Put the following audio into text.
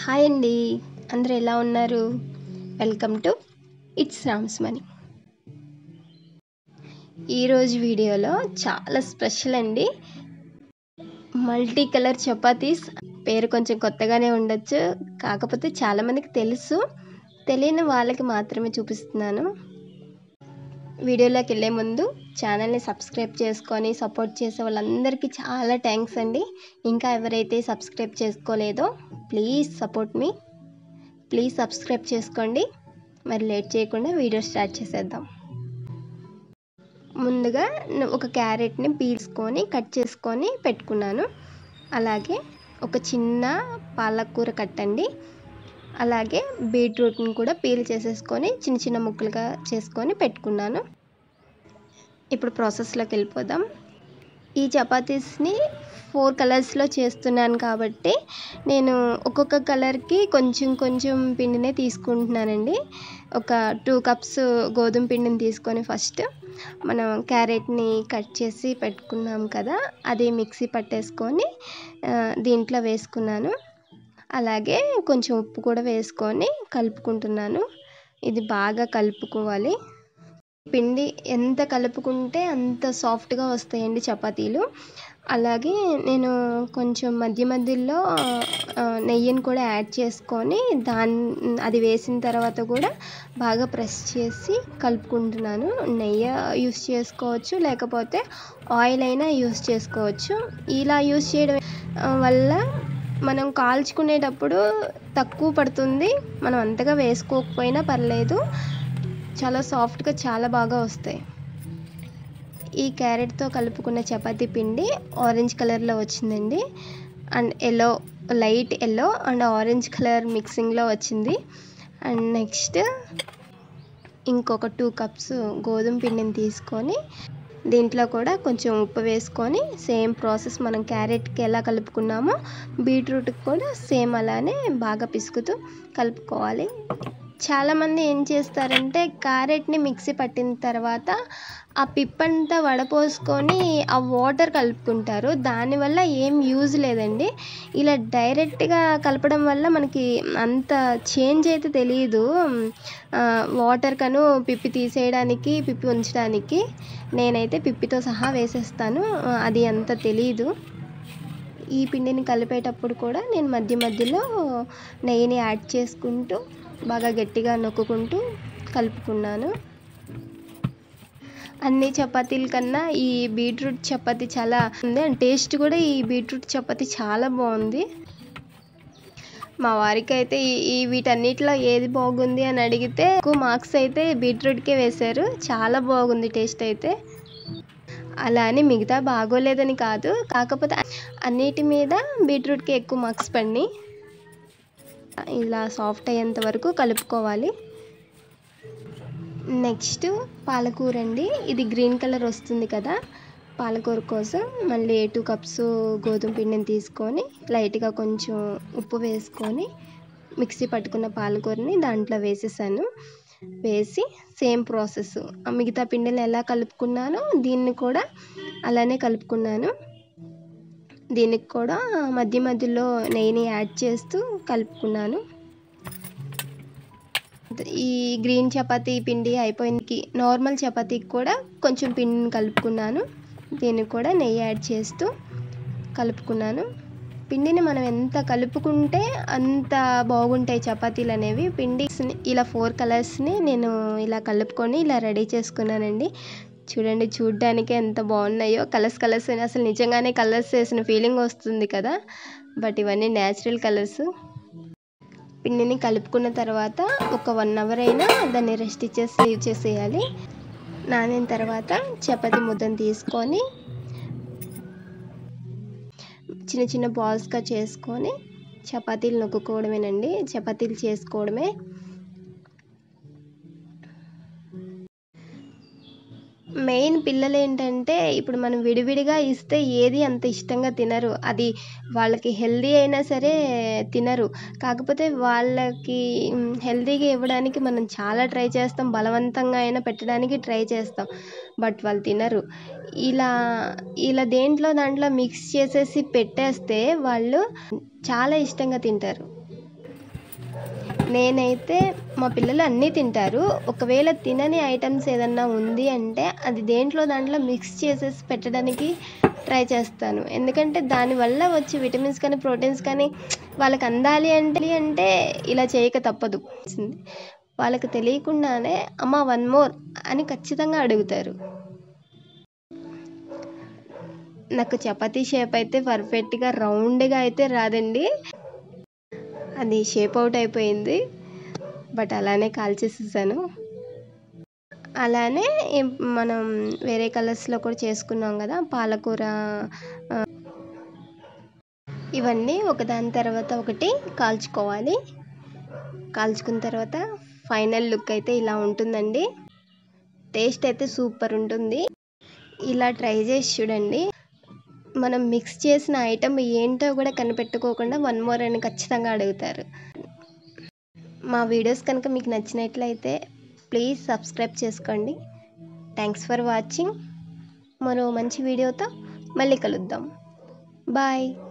hi అండి అందరూ ఎలా ఉన్నారు welcome to it's Ram's money ఈరోజు వీడియోలో చాలా స్పెషల్ అండి మల్టీ కలర్ చపాతీస్ పేరు కొంచెం కొత్తగానే ఉండొచ్చు కాకపోతే చాలామందికి తెలుసు తెలియని వాళ్ళకి మాత్రమే చూపిస్తున్నాను వీడియోలోకి వెళ్ళే ముందు ఛానల్ని సబ్స్క్రైబ్ చేసుకొని సపోర్ట్ చేసే వాళ్ళందరికీ చాలా థ్యాంక్స్ అండి ఇంకా ఎవరైతే సబ్స్క్రైబ్ చేసుకోలేదో please support me please subscribe చేసుకోండి మరి లేట్ చేయకుండా వీడియో స్టార్ట్ చేసేద్దాం ముందుగా ఒక క్యారెట్ని పీల్చుకొని కట్ చేసుకొని పెట్టుకున్నాను అలాగే ఒక చిన్న పాలకూర కట్టండి అలాగే బీట్రూట్ని కూడా పీల్ చేసేసుకొని చిన్న చిన్న ముక్కలుగా చేసుకొని పెట్టుకున్నాను ఇప్పుడు ప్రాసెస్లోకి వెళ్ళిపోదాం ఈ చపాతీస్ని ఫోర్ కలర్స్లో చేస్తున్నాను కాబట్టి నేను ఒక్కొక్క కలర్కి కొంచెం కొంచెం పిండినే తీసుకుంటున్నానండి ఒక టూ కప్స్ గోధుమ పిండిని తీసుకొని ఫస్ట్ మనం క్యారెట్ని కట్ చేసి పెట్టుకున్నాం కదా అది మిక్సీ పట్టేసుకొని దీంట్లో వేసుకున్నాను అలాగే కొంచెం ఉప్పు కూడా వేసుకొని కలుపుకుంటున్నాను ఇది బాగా కలుపుకోవాలి పిండి ఎంత కలుపుకుంటే అంత సాఫ్ట్గా వస్తాయండి చపాతీలు అలాగే నేను కొంచెం మధ్య మధ్యలో నెయ్యిని కూడా యాడ్ చేసుకొని దాన్ని అది వేసిన తర్వాత కూడా బాగా ప్రెస్ చేసి కలుపుకుంటున్నాను నెయ్యి యూస్ చేసుకోవచ్చు లేకపోతే ఆయిల్ అయినా యూస్ చేసుకోవచ్చు ఇలా యూస్ చేయడం వల్ల మనం కాల్చుకునేటప్పుడు తక్కువ పడుతుంది మనం అంతగా వేసుకోకపోయినా పర్లేదు చాలా సాఫ్ట్గా చాలా బాగా వస్తాయి ఈ క్యారెట్తో కలుపుకున్న చపాతీ పిండి ఆరెంజ్ కలర్లో వచ్చిందండి and yellow light yellow and orange colour మిక్సింగ్లో వచ్చింది అండ్ నెక్స్ట్ ఇంకొక టూ కప్స్ గోధుమ పిండిని తీసుకొని దీంట్లో కూడా కొంచెం ఉప్పు వేసుకొని సేమ్ ప్రాసెస్ మనం క్యారెట్కి ఎలా కలుపుకున్నామో బీట్రూట్కి కూడా సేమ్ అలానే బాగా పిసుకుతూ కలుపుకోవాలి చాలామంది ఏం చేస్తారంటే క్యారెట్ని మిక్సీ పట్టిన తర్వాత ఆ పిప్పంతా వడపోసుకొని ఆ వాటర్ కలుపుకుంటారు దానివల్ల ఏం యూజ్ లేదండి ఇలా డైరెక్ట్గా కలపడం వల్ల మనకి అంత చేంజ్ అయితే తెలియదు వాటర్ కను పిప్పి తీసేయడానికి పిప్పి ఉంచడానికి నేనైతే పిప్పితో సహా వేసేస్తాను అది అంత తెలియదు ఈ పిండిని కలిపేటప్పుడు కూడా నేను మధ్య మధ్యలో నెయ్యిని యాడ్ చేసుకుంటూ బాగా గట్టిగా నొక్కుంటూ కలుపుకున్నాను అన్ని చపాతీల కన్నా ఈ బీట్రూట్ చపాతీ చాలా ఉంది అండ్ టేస్ట్ కూడా ఈ బీట్రూట్ చపాతీ చాలా బాగుంది మా వారికి అయితే ఈ వీటన్నిటిలో ఏది బాగుంది అని అడిగితే ఎక్కువ మార్క్స్ అయితే బీట్రూట్కే వేశారు చాలా బాగుంది టేస్ట్ అయితే అలా అని మిగతా బాగోలేదని కాదు కాకపోతే అన్నిటి మీద బీట్రూట్కి ఎక్కువ మార్క్స్ పడి ఇలా సాఫ్ట్ అయ్యేంత వరకు కలుపుకోవాలి నెక్స్ట్ పాలకూర అండి ఇది గ్రీన్ కలర్ వస్తుంది కదా పాలకూర కోసం మళ్ళీ టూ కప్స్ గోధుమ పిండిని తీసుకొని లైట్గా కొంచెం ఉప్పు వేసుకొని మిక్సీ పట్టుకున్న పాలకూరని దాంట్లో వేసేసాను వేసి సేమ్ ప్రాసెస్ మిగతా పిండిని ఎలా కలుపుకున్నానో దీన్ని కూడా అలానే కలుపుకున్నాను దీనికి కూడా మధ్య మధ్యలో నెయ్యిని యాడ్ చేస్తూ కలుపుకున్నాను ఈ గ్రీన్ చపాతీ పిండి అయిపోయింది నార్మల్ చపాతీకి కూడా కొంచెం పిండిని కలుపుకున్నాను దీనికి కూడా నెయ్యి యాడ్ చేస్తూ కలుపుకున్నాను పిండిని మనం ఎంత కలుపుకుంటే అంత బాగుంటాయి చపాతీలు అనేవి పిండి ఇలా ఫోర్ కలర్స్ని నేను ఇలా కలుపుకొని ఇలా రెడీ చేసుకున్నానండి చూడండి చూడ్డానికి ఎంత బాగున్నాయో కలర్స్ కలర్స్ అసలు నిజంగానే కలర్స్ వేసిన ఫీలింగ్ వస్తుంది కదా బట్ ఇవన్నీ న్యాచురల్ కలర్స్ పిండిని కలుపుకున్న తర్వాత ఒక వన్ అవర్ అయినా దాన్ని రెస్ట్ ఇచ్చేసి లీవ్ చేసేయాలి నానిన తర్వాత చపాతీ ముద్దను తీసుకొని చిన్న చిన్న బాల్స్గా చేసుకొని చపాతీలు నొక్కుకోవడమేనండి చపాతీలు చేసుకోవడమే మెయిన్ పిల్లలు ఏంటంటే ఇప్పుడు మనం విడివిడిగా ఇస్తే ఏది అంత ఇష్టంగా తినరు అది వాళ్ళకి హెల్దీ అయినా సరే తినరు కాకపోతే వాళ్ళకి హెల్దీగా ఇవ్వడానికి మనం చాలా ట్రై చేస్తాం బలవంతంగా అయినా పెట్టడానికి ట్రై చేస్తాం బట్ వాళ్ళు తినరు ఇలా ఇలా దేంట్లో దాంట్లో మిక్స్ చేసేసి పెట్టేస్తే వాళ్ళు చాలా ఇష్టంగా తింటారు నేనైతే మా పిల్లలు అన్నీ తింటారు ఒకవేళ తినని ఐటమ్స్ ఏదన్నా ఉంది అంటే అది దేంట్లో దాంట్లో మిక్స్ చేసేసి పెట్టడానికి ట్రై చేస్తాను ఎందుకంటే దానివల్ల వచ్చే విటమిన్స్ కానీ ప్రోటీన్స్ కానీ వాళ్ళకి అందాలి అంటే అంటే ఇలా చేయక తప్పదు వాళ్ళకి తెలియకుండానే అమ్మ వన్ మోర్ అని ఖచ్చితంగా అడుగుతారు నాకు చపాతీ షేప్ అయితే పర్ఫెక్ట్గా రౌండ్గా అయితే రాదండి అది షేప్ అవుట్ అయిపోయింది బట్ అలానే కాల్చేసేసాను అలానే మనం వేరే కలర్స్లో కూడా చేసుకున్నాం కదా పాలకూర ఇవన్నీ ఒకదాని తర్వాత ఒకటి కాల్చుకోవాలి కాల్చుకున్న తర్వాత ఫైనల్ లుక్ అయితే ఇలా ఉంటుందండి టేస్ట్ అయితే సూపర్ ఉంటుంది ఇలా ట్రై చేసి చూడండి మనం మిక్స్ చేసిన ఐటమ్ ఏంటో కూడా కనిపెట్టుకోకుండా వన్ మోర్ అని ఖచ్చితంగా అడుగుతారు మా వీడియోస్ కనుక మీకు నచ్చినట్లయితే ప్లీజ్ సబ్స్క్రైబ్ చేసుకోండి థ్యాంక్స్ ఫర్ వాచింగ్ మరో మంచి వీడియోతో మళ్ళీ కలుద్దాం బాయ్